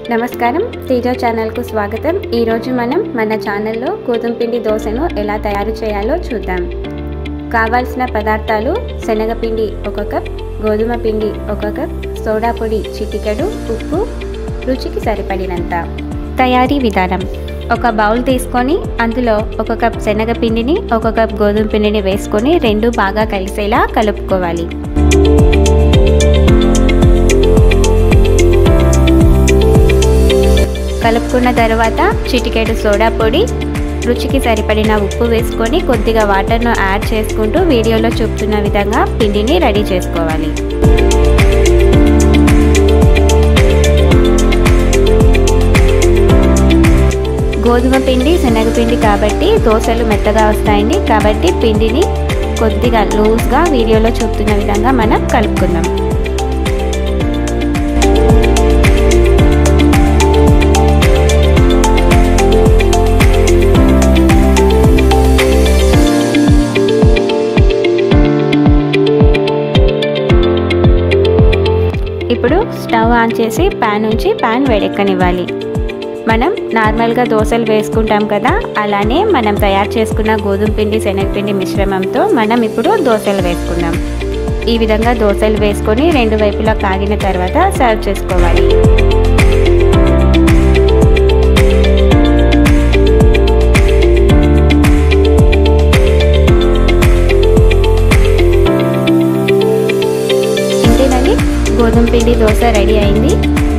నమస్కారం తేజో ఛానల్కు స్వాగతం ఈరోజు మనం మన ఛానల్లో గోధుమ పిండి దోశను ఎలా తయారు చేయాలో చూద్దాం కావాల్సిన పదార్థాలు శనగపిండి ఒక కప్ గోధుమ పిండి ఒక కప్ సోడా పొడి చిటికెడు ఉప్పు రుచికి సరిపడినంత తయారీ విధానం ఒక బౌల్ తీసుకొని అందులో ఒక కప్ శనగపిండిని ఒక కప్ గోధుమ పిండిని వేసుకొని రెండు బాగా కలిసేలా కలుపుకోవాలి కలుపుకున్న తర్వాత చిటికెడు సోడా పొడి రుచికి సరిపడిన ఉప్పు వేసుకొని కొద్దిగా వాటర్ను యాడ్ చేసుకుంటూ వీడియోలో చూపుతున్న విధంగా పిండిని రెడీ చేసుకోవాలి గోధుమ పిండి శనగపిండి కాబట్టి దోశలు మెత్తగా వస్తాయండి కాబట్టి పిండిని కొద్దిగా లూజ్గా వీడియోలో చూపుతున్న విధంగా మనం కలుపుకుందాం ఇప్పుడు స్టవ్ ఆన్ చేసి ప్యాన్ ఉంచి ప్యాన్ వేడెక్కనివ్వాలి మనం నార్మల్గా దోశలు వేసుకుంటాం కదా అలానే మనం తయారు చేసుకున్న గోధుమ పిండి శనగపిండి మిశ్రమంతో మనం ఇప్పుడు దోశలు వేసుకుందాం ఈ విధంగా దోశలు వేసుకొని రెండు వైపులా కాగిన తర్వాత సర్వ్ చేసుకోవాలి ఇంతేనండి గోధుమ పిండి దోశ రెడీ అయింది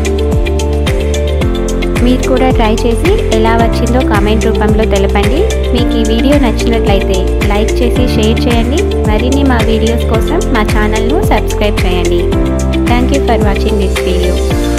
మీరు కూడా ట్రై చేసి ఎలా వచ్చిందో కామెంట్ రూపంలో తెలపండి మీకు ఈ వీడియో నచ్చినట్లయితే లైక్ చేసి షేర్ చేయండి మరిన్ని మా వీడియోస్ కోసం మా ఛానల్ను సబ్స్క్రైబ్ చేయండి thank you for watching this video